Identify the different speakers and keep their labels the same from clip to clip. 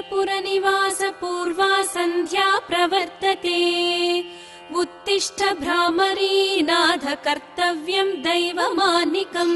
Speaker 1: श्रीशैलपुरनिवास पूर्वा सन्ध्या प्रवर्तते उत्तिष्ठ भ्रामरीनाथ कर्तव्यम् दैवमानिकम्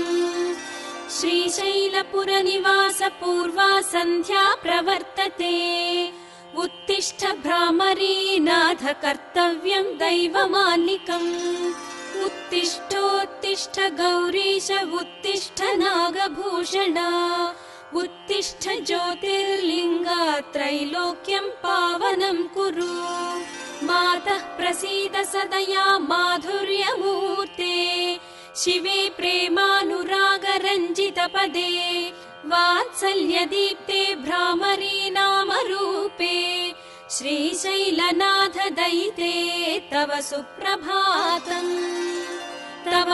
Speaker 1: श्रीशैलपुरनिवास पूर्वा सन्ध्या प्रवर्तते उत्तिष्ठ भ्रामरीनाथ कर्तव्यम् दैवमानिकम् उत्तिष्ठोत्तिष्ठ गौरीश उत्तिष्ठ नागभूषण उत्तिष्ठ ज्योतिर्लिङ्गा त्रैलोक्यम् पावनम् कुरु मातः प्रसीद सदया माधुर्यमूर्ते शिवे प्रेमानुरागरञ्जितपदे वात्सल्यदीप्ते भ्रामरी नामरूपे श्रीशैलनाथ दयिते तव सुप्रभातम् तव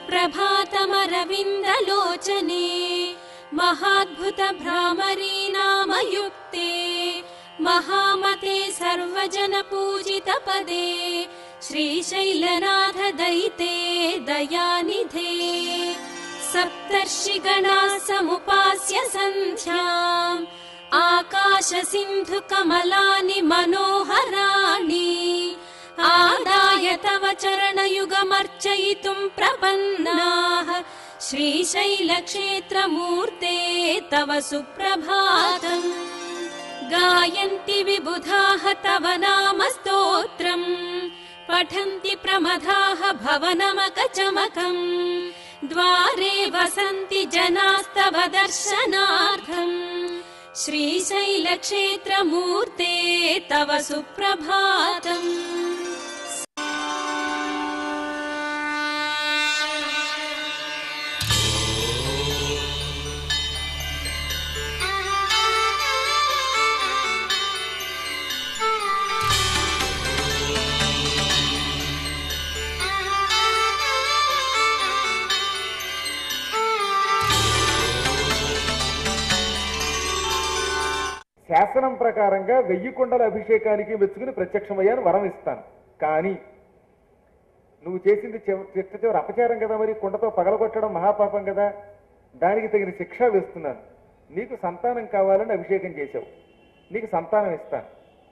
Speaker 1: सुप्रभातमरविन्दलोचने महाद्भुत भ्रामरी नामयुक्ते महामते सर्वजनपूजितपदे श्रीशैलनाथ दयिते दयानिधे सप्तर्षिगणा समुपास्य सन्ध्याम् आकाश सिन्धु कमलानि मनोहराणि आदाय तव चरणयुगमर्चयितुम् प्रपन्नाः श्रीशैलक्षेत्रमूर्ते तव सुप्रभातम् गायन्ति विबुधाः तव नाम स्तोत्रम् पठन्ति प्रमदाः भवनमकचमकम् द्वारे वसन्ति जनास्तव दर्शनार्थम् श्रीशैलक्षेत्रमूर्ते तव सुप्रभातम्
Speaker 2: శాసనం ప్రకారంగా వెయ్యి కుండల అభిషేకానికి మెచ్చుకుని ప్రత్యక్షమయ్యాను వరం ఇస్తాను కానీ నువ్వు చేసింది చివ- చిట్ట చివరి అపచారం కదా మరి కుండతో పగలగొట్టడం మహాపాపం కదా దానికి తగిన శిక్ష వేస్తున్నాను నీకు సంతానం కావాలని అభిషేకం చేశావు నీకు సంతానం ఇస్తాను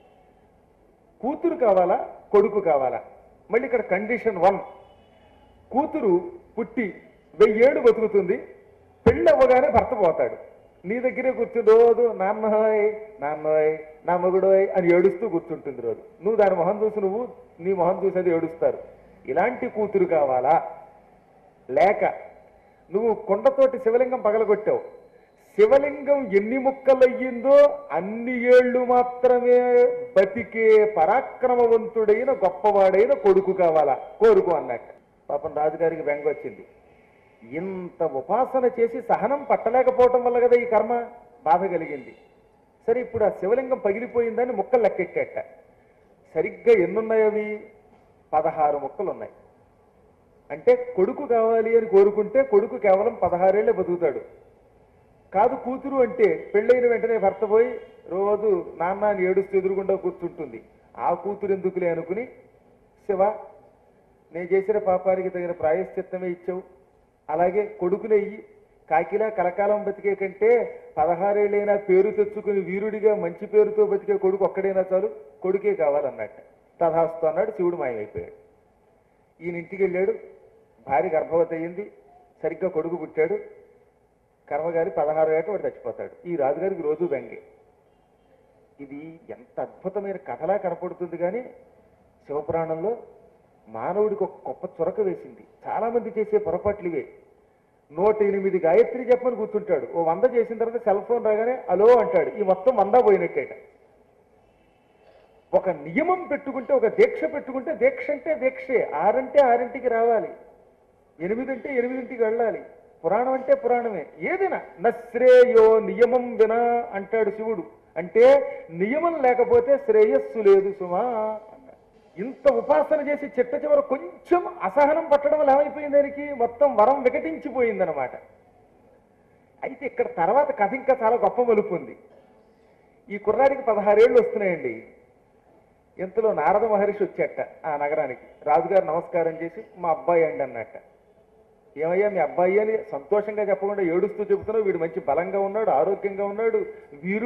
Speaker 2: కూతురు కావాలా కొడుకు కావాలా మళ్ళీ ఇక్కడ కండిషన్ వన్ కూతురు పుట్టి వెయ్యేడు బతుకుతుంది పెళ్ళి అవ్వగానే భర్త పోతాడు నీ దగ్గరే కూర్చుని రోజు నాన్నోయ్ నాన్నోయ్ నా మొగుడోయ్ అని ఏడుస్తూ కూర్చుంటుంది రోజు నువ్వు దాని మొహం చూసి నువ్వు నీ మొహం చూసి అది ఏడుస్తారు ఇలాంటి కూతురు కావాలా లేక నువ్వు కొండతోటి శివలింగం పగలగొట్టావు శివలింగం ఎన్ని ముక్కలయ్యిందో అన్ని ఏళ్ళు మాత్రమే బతికే పరాక్రమవంతుడైన గొప్పవాడైన కొడుకు కావాలా కోరుకో అన్నట్టు పాపం రాజుగారికి బెంగ వచ్చింది ఇంత ఉపాసన చేసి సహనం పట్టలేకపోవటం వల్ల కదా ఈ కర్మ బాధ కలిగింది సరే ఇప్పుడు ఆ శివలింగం పగిలిపోయిందని ముక్కలు లెక్కెట్టేట సరిగ్గా ఎన్నున్నాయి అవి పదహారు ముక్కలు ఉన్నాయి అంటే కొడుకు కావాలి అని కోరుకుంటే కొడుకు కేవలం పదహారేళ్లే బతుకుతాడు కాదు కూతురు అంటే పెళ్ళైన వెంటనే భర్త పోయి రోజు నాన్న అని ఏడుస్తూ ఎదురుగుండా కూర్చుంటుంది ఆ కూతురు ఎందుకులే అనుకుని శివ నేను చేసిన పాపానికి తగిన ప్రాయశ్చిత్తమే ఇచ్చావు అలాగే కొడుకునయ్యి కాకిలా కలకాలం బతికే కంటే పదహారేళ్ళైనా పేరు తెచ్చుకుని వీరుడిగా మంచి పేరుతో బతికే కొడుకు ఒక్కడైనా చాలు కొడుకే కావాలన్నట్ట తథాస్తు అన్నాడు శివుడు మాయమైపోయాడు ఈయన ఇంటికి వెళ్ళాడు భార్య గర్భవతి అయ్యింది సరిగ్గా కొడుకు పుట్టాడు కర్మగారి పదహారు ఏట వాడు చచ్చిపోతాడు ఈ రాజుగారికి రోజు బెంగే ఇది ఎంత అద్భుతమైన కథలా కనపడుతుంది కానీ శివపురాణంలో మానవుడికి ఒక గొప్ప చొరక వేసింది చాలా మంది చేసే పొరపాట్లు ఇవే నూట ఎనిమిది గాయత్రి చెప్పని కూర్చుంటాడు ఓ వంద చేసిన తర్వాత సెల్ ఫోన్ రాగానే అలో అంటాడు ఈ మొత్తం వంద పోయినట్టేట ఒక నియమం పెట్టుకుంటే ఒక దీక్ష పెట్టుకుంటే దీక్ష అంటే దీక్షే ఆరంటే ఆరింటికి రావాలి ఎనిమిదంటే ఎనిమిదింటికి వెళ్ళాలి పురాణం అంటే పురాణమే ఏదైనా నశ్రేయో నియమం వినా అంటాడు శివుడు అంటే నియమం లేకపోతే శ్రేయస్సు లేదు సుమా అన్నాడు. ఇంత ఉపాసన చేసి చిట్ట చివర కొంచెం అసహనం పట్టడం వల్ల ఏమైపోయింది దానికి మొత్తం వరం వికటించిపోయిందనమాట అయితే ఇక్కడ తర్వాత కథ ఇంకా చాలా గొప్ప మలుపు ఉంది ఈ కుర్రాడికి పదహారేళ్ళు వస్తున్నాయండి ఇంతలో నారద మహర్షి వచ్చాట ఆ నగరానికి రాజుగారు నమస్కారం చేసి మా అబ్బాయి అండి అన్నట్ట ఏమయ్యా మీ అబ్బాయి అని సంతోషంగా చెప్పకుండా ఏడుస్తూ చెబుతున్నావు వీడు మంచి బలంగా ఉన్నాడు ఆరోగ్యంగా ఉన్నాడు వీరుడు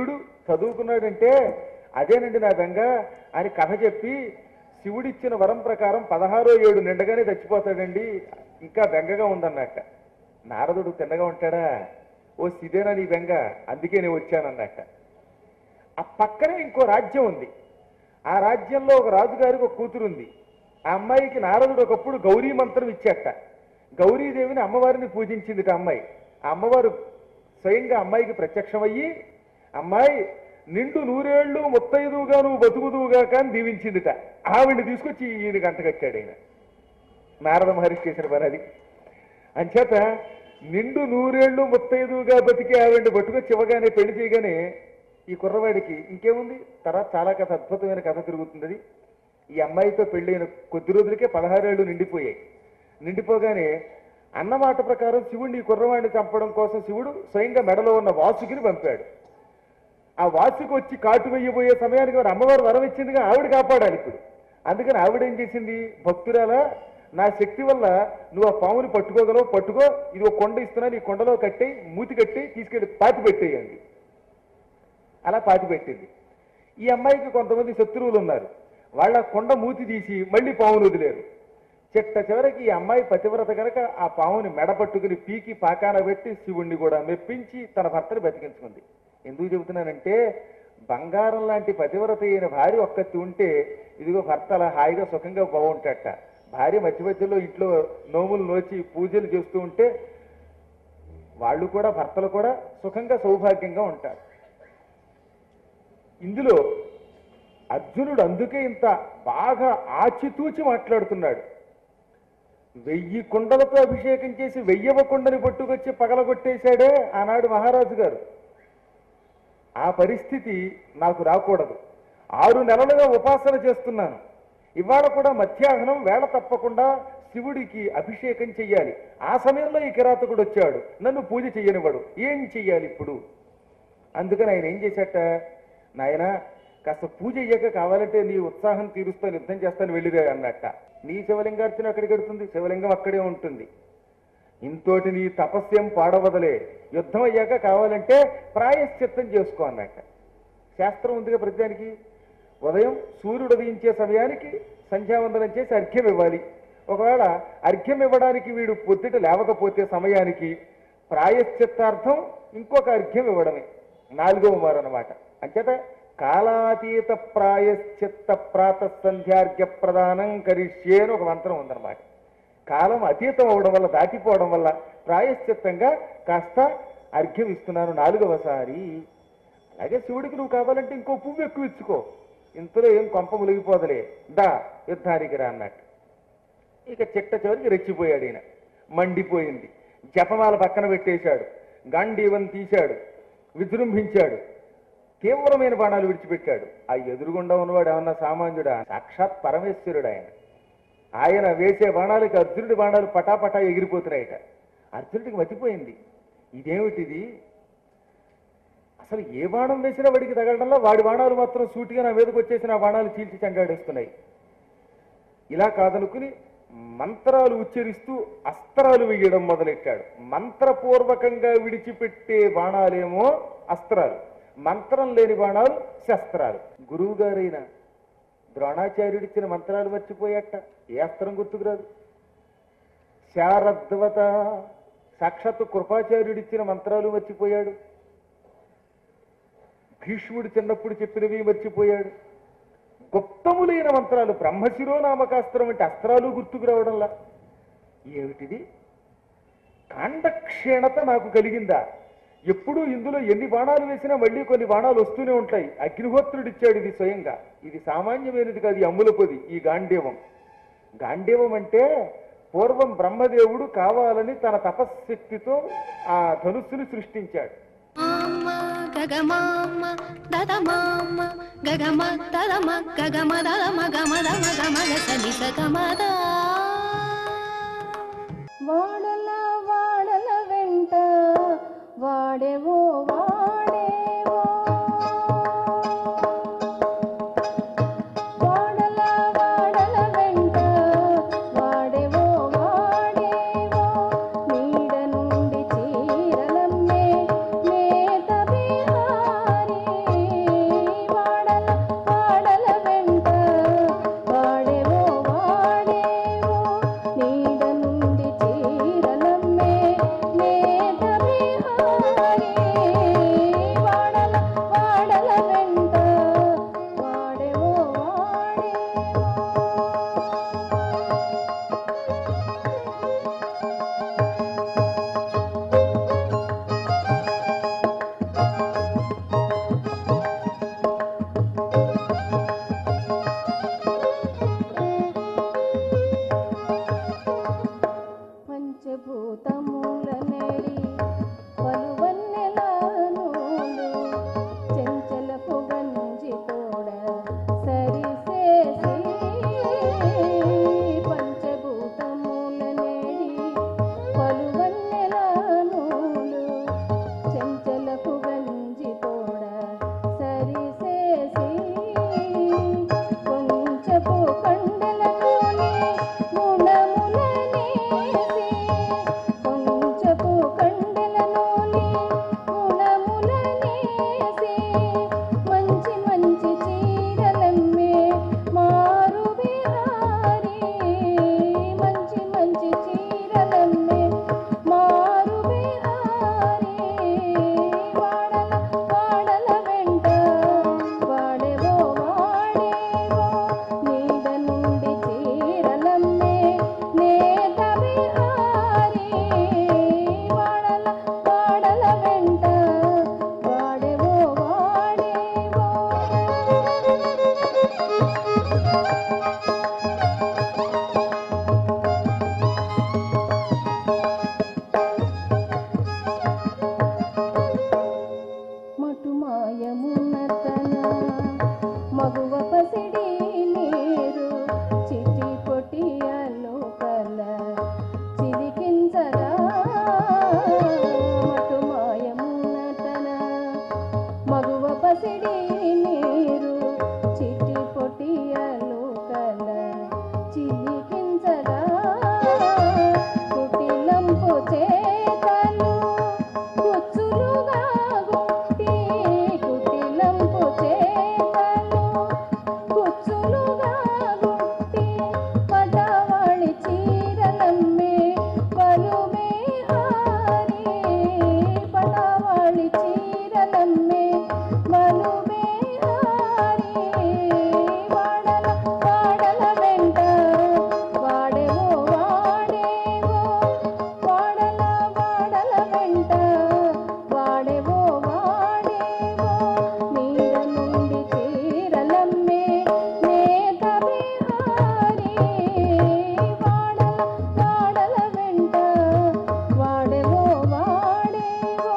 Speaker 2: చదువుకున్నాడంటే అదేనండి నా బెంగ అని కథ చెప్పి శివుడిచ్చిన వరం ప్రకారం పదహారో ఏడు నిండగానే చచ్చిపోతాడండి ఇంకా బెంగగా ఉందన్నట్ట నారదుడు తిన్నగా ఉంటాడా ఓ సిదేనా నీ బెంగ అందుకే నేను వచ్చానన్నట్ట ఆ పక్కనే ఇంకో రాజ్యం ఉంది ఆ రాజ్యంలో ఒక రాజుగారికి ఒక కూతురు ఉంది ఆ అమ్మాయికి నారదుడు ఒకప్పుడు గౌరీ మంత్రం ఇచ్చేట గౌరీదేవిని అమ్మవారిని పూజించిందిట అమ్మాయి ఆ అమ్మవారు స్వయంగా అమ్మాయికి ప్రత్యక్షమయ్యి అమ్మాయి నిండు నూరేళ్లు ముత్తైదువుగా నువ్వు బతుకుదువుగా కానీ దీవించిందిట ఆవిడ్ని తీసుకొచ్చి ఈయన గంట కట్టాడు ఆయన నారద మహర్షి చేసిన పని అది అంచేత నిండు నూరేళ్లు ముత్తైదువుగా బతికి ఆవిడ పట్టుకొచ్చి ఇవ్వగానే పెళ్లి చేయగానే ఈ కుర్రవాడికి ఇంకేముంది తర్వాత చాలా కథ అద్భుతమైన కథ తిరుగుతుంది అది. ఈ అమ్మాయితో పెళ్ళైన కొద్ది రోజులకే పదహారేళ్లు నిండిపోయాయి నిండిపోగానే అన్నమాట ప్రకారం శివుడిని ఈ కుర్రవాడిని చంపడం కోసం శివుడు స్వయంగా మెడలో ఉన్న వాసుకిని పంపాడు ఆ వాసుకి వచ్చి కాటు వెయ్యబోయే సమయానికి మరి అమ్మవారు వరం ఇచ్చిందిగా ఆవిడ కాపాడాలి ఇప్పుడు అందుకని ఆవిడ ఏం చేసింది భక్తురాలా నా శక్తి వల్ల నువ్వు ఆ పాముని పట్టుకోగలవు పట్టుకో ఇది ఒక కొండ ఇస్తున్నాను ఈ కొండలో కట్టి మూతి కట్టి తీసుకెళ్లి పాతి పెట్టేయండి అలా పాతి పెట్టింది ఈ అమ్మాయికి కొంతమంది శత్రువులు ఉన్నారు వాళ్ళ కొండ మూతి తీసి మళ్ళీ పామును వదిలేరు చెట్ట చివరికి ఈ అమ్మాయి పతివ్రత గనక ఆ పాముని మెడ పట్టుకుని పీకి పాకాన పెట్టి శివుణ్ణి కూడా మెప్పించి తన భర్తను బతికించుకుంది ఎందుకు చెబుతున్నానంటే బంగారం లాంటి పతివ్రత అయిన భార్య ఒక్కతి ఉంటే ఇదిగో భర్త అలా హాయిగా సుఖంగా బాగుంటాట భార్య మధ్య మధ్యలో ఇంట్లో నోములు నోచి పూజలు చేస్తూ ఉంటే వాళ్ళు కూడా భర్తలు కూడా సుఖంగా సౌభాగ్యంగా ఉంటారు ఇందులో అర్జునుడు అందుకే ఇంత బాగా ఆచితూచి మాట్లాడుతున్నాడు వెయ్యి కుండలతో అభిషేకం చేసి వెయ్యవ కుండని పట్టుకొచ్చి పగలగొట్టేశాడే ఆనాడు మహారాజు గారు ఆ పరిస్థితి నాకు రాకూడదు ఆరు నెలలుగా ఉపాసన చేస్తున్నాను ఇవాళ కూడా మధ్యాహ్నం వేళ తప్పకుండా శివుడికి అభిషేకం చెయ్యాలి ఆ సమయంలో ఈ కిరాతకుడు వచ్చాడు నన్ను పూజ చెయ్యనివాడు ఏం చెయ్యాలి ఇప్పుడు అందుకని ఆయన ఏం చేశాట నాయన కాస్త పూజ అయ్యాక కావాలంటే నీ ఉత్సాహం తీరుస్తాను యుద్ధం చేస్తాను వెళ్ళిరా అన్నట్ట నీ శివలింగార్చన అక్కడికి వెడుతుంది శివలింగం అక్కడే ఉంటుంది ఇంతోటి నీ తపస్యం పాడవదలే యుద్ధం అయ్యాక కావాలంటే ప్రాయశ్చిత్తం చేసుకో అన్నట్ట శాస్త్రం ఉందిగా ప్రతిదానికి ఉదయం సూర్యుడు ఉదయించే సమయానికి సంధ్యావందనం చేసి అర్ఘ్యం ఇవ్వాలి ఒకవేళ అర్ఘ్యం ఇవ్వడానికి వీడు పొద్దుట లేవకపోతే సమయానికి ప్రాయశ్చిత్తార్థం ఇంకొక అర్ఘ్యం ఇవ్వడమే నాలుగవ మారు అనమాట అంచేత కాలాతీత ప్రాయశ్చిత్త ప్రాత సంధ్యార్ఘ్య ప్రదానం కరిష్యే అని ఒక మంత్రం ఉందన్నమాట కాలం అతీతం అవడం వల్ల దాటిపోవడం వల్ల ప్రాయశ్చిత్తంగా కాస్త అర్ఘ్యం ఇస్తున్నాను నాలుగవసారి అలాగే శివుడికి నువ్వు కావాలంటే ఇంకో పువ్వు ఎక్కువ ఇచ్చుకో ఇంతలో ఏం కొంప ములిగిపోదలే దా యుద్ధానికి రా అన్నట్టు ఇక చిట్ట చివరికి రెచ్చిపోయాడు ఈయన మండిపోయింది జపమాల పక్కన పెట్టేశాడు గాంధీవం తీశాడు విజృంభించాడు తీవ్రమైన బాణాలు విడిచిపెట్టాడు ఆ ఎదురుగుండా ఉన్నవాడు ఏమన్నా సామాన్యుడా సాక్షాత్ పరమేశ్వరుడు ఆయన ఆయన వేసే బాణాలకి అర్జునుడి బాణాలు పటాపటా ఎగిరిపోతున్నాయట అర్జునుడికి మతిపోయింది ఇదేమిటిది అసలు ఏ బాణం వేసినా వాడికి తగలడంలో వాడి బాణాలు మాత్రం సూటిగా నా మీదకి వచ్చేసి నా బాణాలు చీల్చి చెండాడేస్తున్నాయి ఇలా కాదనుకుని మంత్రాలు ఉచ్చరిస్తూ అస్త్రాలు వేయడం మొదలెట్టాడు మంత్రపూర్వకంగా విడిచిపెట్టే బాణాలేమో అస్త్రాలు మంత్రం లేని బాణాలు శస్త్రాలు గురువు గారైన ద్రోణాచార్యుడిచ్చిన మంత్రాలు మర్చిపోయాట ఏ అస్త్రం గుర్తుకురాదు శారద్వత సాక్షాత్తు కృపాచార్యుడిచ్చిన మంత్రాలు మర్చిపోయాడు భీష్ముడు చిన్నప్పుడు చెప్పినవి మర్చిపోయాడు గుప్తములైన మంత్రాలు బ్రహ్మశిరో నామకాస్త్రం అంటే అస్త్రాలు గుర్తుకు రావడంలా ఏమిటిది కాండక్షీణత నాకు కలిగిందా ఎప్పుడు ఇందులో ఎన్ని బాణాలు వేసినా మళ్ళీ కొన్ని బాణాలు వస్తూనే ఉంటాయి అగ్నిహోత్రుడు ఇచ్చాడు ఇది స్వయంగా ఇది సామాన్యమైనది కాదు ఈ అమ్ముల పొది ఈ గాంధీవం గాంధీవం అంటే పూర్వం బ్రహ్మదేవుడు కావాలని తన తపశ్శక్తితో ఆ ధనుస్సుని సృష్టించాడు
Speaker 3: మామ గగమామ దదమామ గగమ దదమ గగమ దదమ గమ దమ గమ గసని సగమద
Speaker 4: వాడల వాడల వెంట వాడేవో వాడేవో వాడల వాడల వెంట వాడేవో వాడేవో నీడ నుండి చీరలమ్మే మేత బిహారీ మటుమాయమున్నతన మగువ పసిడి నీరు చిటి పొటియలు కల చిలికించగా మటుమాయమున్నతన మగువ పసిడి నీరు చిటి పొటియలు కల చిలికించగా కుటిలంపు చేతలు కుచ్చులుగా గుట్టి కుటిలంపు చేతలు కుచ్చులుగా గుట్టి పదవళి చీరలమ్మే పలుమే హారి పదవళి చీరలమ్మే పలుమే హారి వాడల వాడల వెంట వాడేవో వాడేవో వాడల వాడల వెంట వాడేవో వాడేవో నీడ నుండి చీరలమ్మే నేత విహారి వాడల వాడల వెంట వాడేవో వాడేవో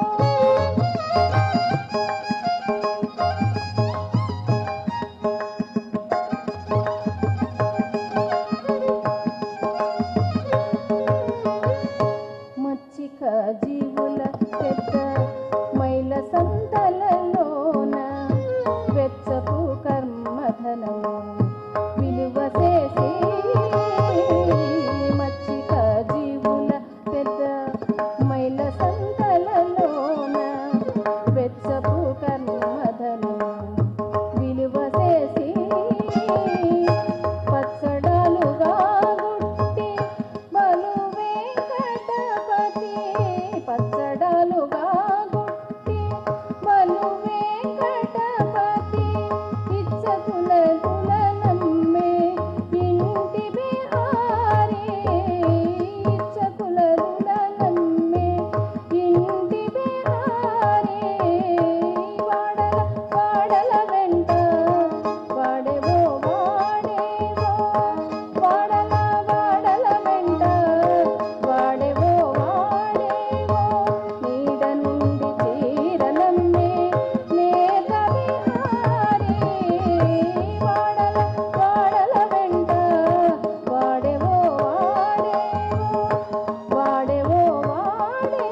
Speaker 4: మచ్చిక జీవుల పెద్ద మైల సంతలలోన వెచ్చపు కర్మధనము విలువ చేసి మచ్చిక జీవుల పెద్ద మైల సంతలలోన వెచ్చపు కర్మధనము విలువ చేసి పచ్చడాలుగా గుట్టి బలు వెంకటపతి పచ్చడాలుగా గుట్టి బలు వెంకటపతి ఇచ్చకుల కుల నమ్మే ఇంటి బిహారీ ఇచ్చకుల కుల నమ్మే ఇంటి బిహారీ వాడల వాడల వెంట వాడేవో వాడేవో వాడల వాడల వెంట వాడేవో వాడేవో నీడ నుండి చీరలమ్మే నేత విహారీ వాడల వాడల వెంట వాడేవో వాడేవో వాడేవో వాడేవో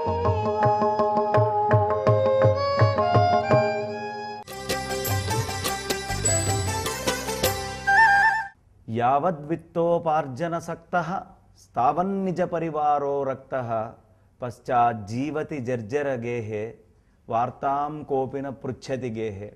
Speaker 5: యావద్విత్తోపార్జనసక్త స్థావన్నిజ పరివారో రక్త పశ్చాజ్జీవతి జర్జర గేహే వార్తాం కోపిన పృచ్ఛతి గేహే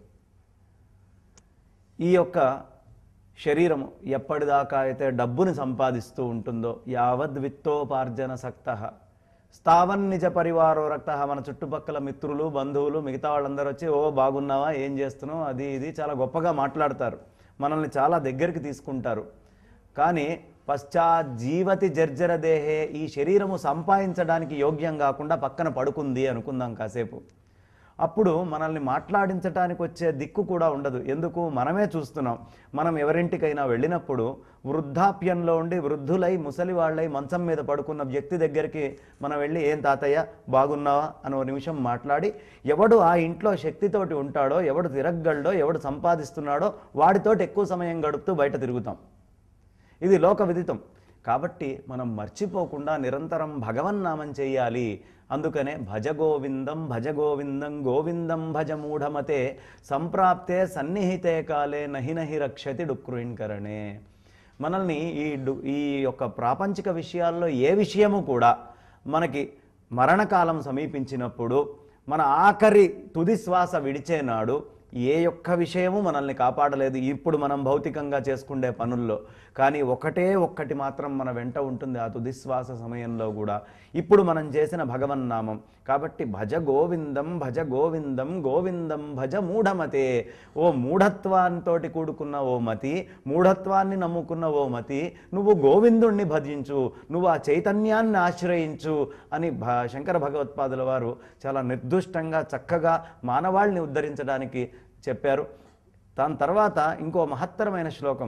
Speaker 5: ఈ యొక్క శరీరము ఎప్పటిదాకా అయితే డబ్బుని సంపాదిస్తూ ఉంటుందో యావద్ విత్తోపార్జన సక్త స్థావన్ నిజ పరివారో రక్త మన చుట్టుపక్కల మిత్రులు బంధువులు మిగతా వాళ్ళందరూ వచ్చి ఓ బాగున్నావా ఏం చేస్తున్నావు అది ఇది చాలా గొప్పగా మాట్లాడతారు మనల్ని చాలా దగ్గరికి తీసుకుంటారు కానీ పశ్చాజ్జీవతి జర్జర దేహే ఈ శరీరము సంపాదించడానికి యోగ్యం కాకుండా పక్కన పడుకుంది అనుకుందాం కాసేపు అప్పుడు మనల్ని మాట్లాడించడానికి వచ్చే దిక్కు కూడా ఉండదు ఎందుకు మనమే చూస్తున్నాం మనం ఎవరింటికైనా వెళ్ళినప్పుడు వృద్ధాప్యంలో ఉండి వృద్ధులై ముసలి వాళ్ళై మంచం మీద పడుకున్న వ్యక్తి దగ్గరికి మనం వెళ్ళి ఏం తాతయ్య బాగున్నావా అని ఓ నిమిషం మాట్లాడి ఎవడు ఆ ఇంట్లో శక్తితోటి ఉంటాడో ఎవడు తిరగలడో ఎవడు సంపాదిస్తున్నాడో వాడితోటి ఎక్కువ సమయం గడుపుతూ బయట తిరుగుతాం ఇది లోక విదితం కాబట్టి మనం మర్చిపోకుండా నిరంతరం భగవన్నామం చేయాలి అందుకనే భజ గోవిందం భజ గోవిందం గోవిందం భజ మూఢమతే సంప్రాప్తే సన్నిహితే కాలే నహి నహి రక్షతి డుక్రుయిన్కరణే మనల్ని ఈ డు ఈ యొక్క ప్రాపంచిక విషయాల్లో ఏ విషయము కూడా మనకి మరణకాలం సమీపించినప్పుడు మన ఆఖరి తుది శ్వాస విడిచే నాడు ఏ ఒక్క విషయము మనల్ని కాపాడలేదు ఇప్పుడు మనం భౌతికంగా చేసుకుండే పనుల్లో కానీ ఒకటే ఒక్కటి మాత్రం మన వెంట ఉంటుంది ఆ తుదిశ్వాస సమయంలో కూడా ఇప్పుడు మనం చేసిన భగవన్నామం కాబట్టి భజ గోవిందం భజ గోవిందం గోవిందం భజ మూఢమతే ఓ మూఢత్వంతో కూడుకున్న ఓ మతి మూఢత్వాన్ని నమ్ముకున్న ఓ మతి నువ్వు గోవిందుణ్ణి భజించు నువ్వు ఆ చైతన్యాన్ని ఆశ్రయించు అని భ శంకర భగవత్పాదుల వారు చాలా నిర్దుష్టంగా చక్కగా మానవాళిని ఉద్ధరించడానికి చెప్పారు దాని తర్వాత ఇంకో మహత్తరమైన శ్లోకం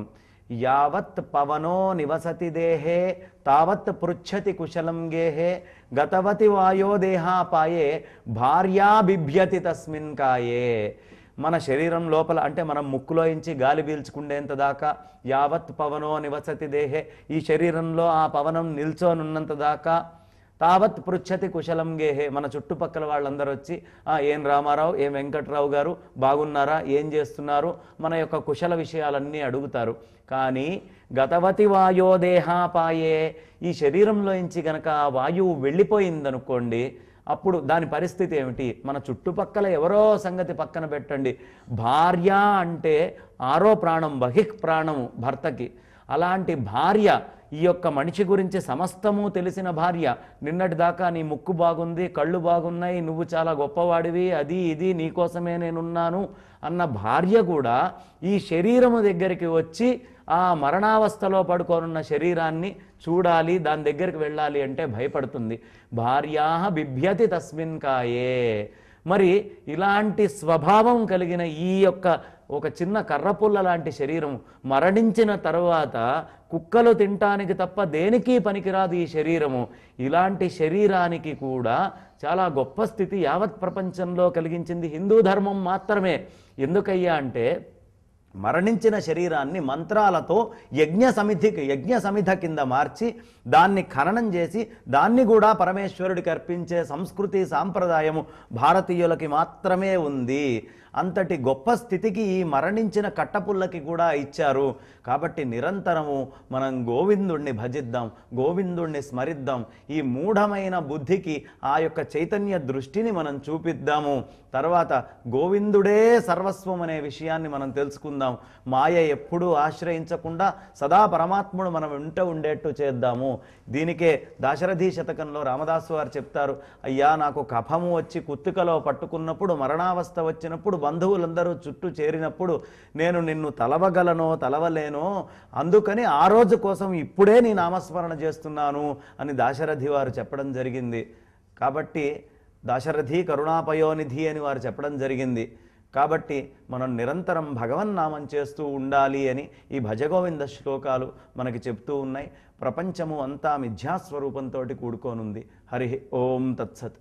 Speaker 5: యావత్ పవనో నివసతి దేహే తావత్ పృచ్ఛతి కుశలం గేహే గతవతి వాయో దేహాపాయే భార్యా బిభ్యతి తస్మిన్ కాయే మన శరీరం లోపల అంటే మనం ముక్కులోంచి గాలి పీల్చుకుండేంత దాకా యావత్ పవనో నివసతి దేహే ఈ శరీరంలో ఆ పవనం నిల్చోనున్నంత దాకా తావత్ పృచ్ఛతి కుశలం గేహే మన చుట్టుపక్కల వాళ్ళందరూ వచ్చి "ఆ, ఏం రామారావు ఏం వెంకట్రావు గారు బాగున్నారా ఏం చేస్తున్నారు మన యొక్క కుశల విషయాలన్నీ అడుగుతారు కానీ గతవతి వాయో దేహాపాయే ఈ శరీరంలోంచి గనక ఆ వాయువు వెళ్ళిపోయిందనుకోండి అప్పుడు దాని పరిస్థితి ఏమిటి మన చుట్టుపక్కల ఎవరో సంగతి పక్కన పెట్టండి భార్య అంటే ఆరో ప్రాణం బహిక్ ప్రాణము భర్తకి అలాంటి భార్య ఈ యొక్క మనిషి గురించి సమస్తము తెలిసిన భార్య నిన్నటి దాకా నీ ముక్కు బాగుంది కళ్ళు బాగున్నాయి నువ్వు చాలా గొప్పవాడివి అది ఇది నీకోసమే నేనున్నాను అన్న భార్య కూడా ఈ శరీరము దగ్గరికి వచ్చి ఆ మరణావస్థలో పడుకోనున్న శరీరాన్ని చూడాలి దాని దగ్గరికి వెళ్ళాలి అంటే భయపడుతుంది భార్యా బిభ్యతి తస్మిన్ కాయే మరి ఇలాంటి స్వభావం కలిగిన ఈ యొక్క ఒక చిన్న కర్రపుల్ల లాంటి శరీరం మరణించిన తర్వాత కుక్కలు తినటానికి తప్ప దేనికి పనికిరాదు ఈ శరీరము ఇలాంటి శరీరానికి కూడా చాలా గొప్ప స్థితి యావత్ ప్రపంచంలో కలిగించింది హిందూ ధర్మం మాత్రమే ఎందుకయ్యా అంటే మరణించిన శరీరాన్ని మంత్రాలతో యజ్ఞ సమిధికి యజ్ఞ సమిధ కింద మార్చి దాన్ని ఖననం చేసి దాన్ని కూడా పరమేశ్వరుడికి అర్పించే సంస్కృతి సాంప్రదాయము భారతీయులకి మాత్రమే ఉంది అంతటి గొప్ప స్థితికి ఈ మరణించిన కట్టపుల్లకి కూడా ఇచ్చారు కాబట్టి నిరంతరము మనం గోవిందుణ్ణి భజిద్దాం గోవిందుణ్ణి స్మరిద్దాం ఈ మూఢమైన బుద్ధికి ఆ యొక్క చైతన్య దృష్టిని మనం చూపిద్దాము తర్వాత గోవిందుడే సర్వస్వం అనే విషయాన్ని మనం తెలుసుకుందాం మాయ ఎప్పుడూ ఆశ్రయించకుండా సదా పరమాత్ముడు మనం వెంట ఉండేట్టు చేద్దాము దీనికే దాశరథి శతకంలో రామదాసు వారు చెప్తారు అయ్యా నాకు కఫము వచ్చి కుత్తికలో పట్టుకున్నప్పుడు మరణావస్థ వచ్చినప్పుడు బంధువులందరూ చుట్టూ చేరినప్పుడు నేను నిన్ను తలవగలనో తలవలేనో అందుకని ఆ రోజు కోసం ఇప్పుడే నీ నామస్మరణ చేస్తున్నాను అని దాశరథి వారు చెప్పడం జరిగింది కాబట్టి దాశరథి కరుణాపయోనిధి అని వారు చెప్పడం జరిగింది కాబట్టి మనం నిరంతరం భగవన్నామం చేస్తూ ఉండాలి అని ఈ భజగోవింద శ్లోకాలు మనకి చెప్తూ ఉన్నాయి ప్రపంచము అంతా మిథ్యాస్వరూపంతో కూడుకోనుంది హరి ఓం తత్సత్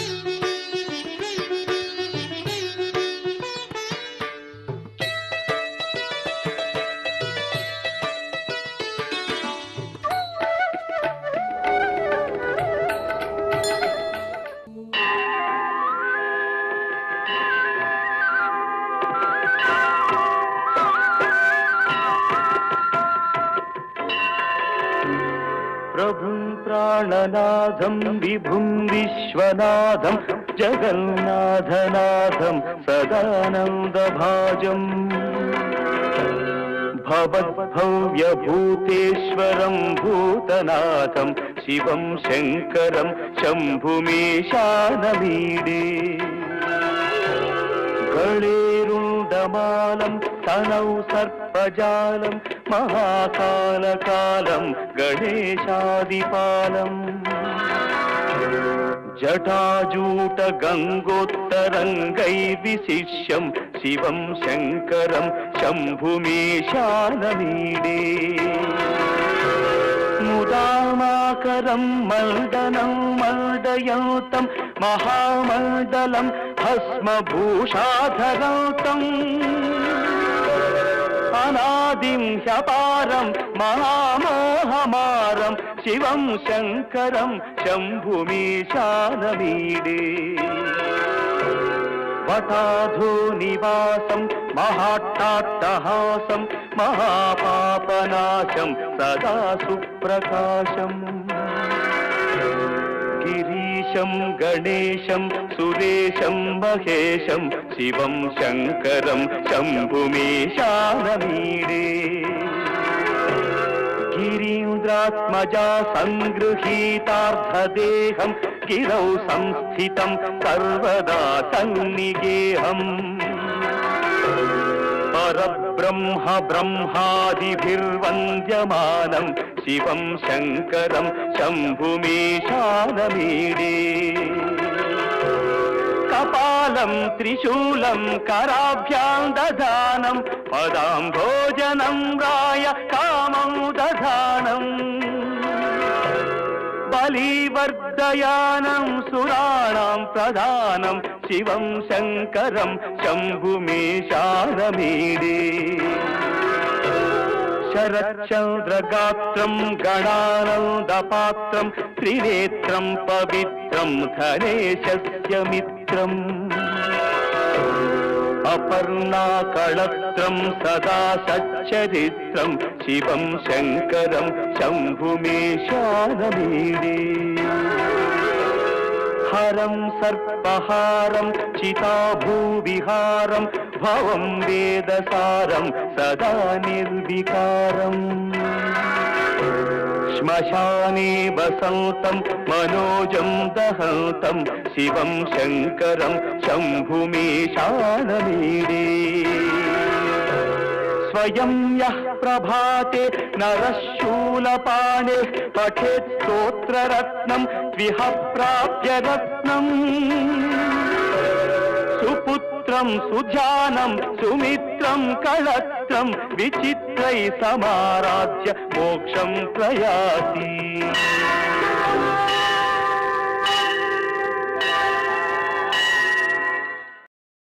Speaker 6: प्रभुं प्राणनाथं विभुं विश्वनाथं जगन्नाथनाथं सदानन्दभाजम् भवद्भव्यभूतेश्वरं भूतनाथं शिवं शङ्करं शम्भुमीशानमीडे गणेरुण्डमालं तनौ सर्पजालं महाकालकालं गणेशादिपालम् जटाजूटगङ्गोत्तरङ्गैर्विशिष्यं शिवं शङ्करं शम्भुमीशानमीडे मुदामाकरं मण्डनं मण्डयन्तं महामण्डलं भस्मभूषाधरन्तम् अनादिं ह्यपारं महामोहमारं शिवं शङ्करं शम्भुमीशानमीडे वटाधूनिवासं महाट्टाट्टहासं महापापनाशं सदा सुप्रकाशम् गिरीशं गणेशं सुरेशं महेशं शिवं शङ्करं शम्भुमीशानमीडे गिरीन्द्रात्मजा सङ्गृहीतार्थदेहं गिरौ संस्थितं सर्वदा सन्निगेहम् परब्रह्म ब्रह्मादिभिर्वन्द्यमानं शिवं शङ्करं शम्भुमीशानमीडे కపాలం త్రిశూలం కరాభ్యాం దధానం పదాం భోజనం రాయ కామం దధానం బలివర్ధయానం సురాణం ప్రధానం శివం శంకరం శంభుమేశారమీడే శరచంద్రగాత్రం గణానందపాత్రం త్రినేత్రం పవిత్రం ధనేశస్య మిత్రం అపర్ణాకళత్రం సదా సచ్చరిత్రం శివం శంకరం శంభుమేశానమీడే హరం సర్పహారం చితాభూవిహారం భవం వేదసారం సదా నిర్వికారం శ్మశానే వసంతం మనోజం దహంతం శివం శంకరం శంభుమేశానమీడే స్వయం యః ప్రభాతే నరశూలపాణే పఠేత్ స్తోత్రరత్నం ద్విహ ప్రాప్య రత్నం సుపుత్రం సుజానం సుమిత్రం కళత్రం విచిత్రై సమారాధ్య మోక్షం ప్రయాతి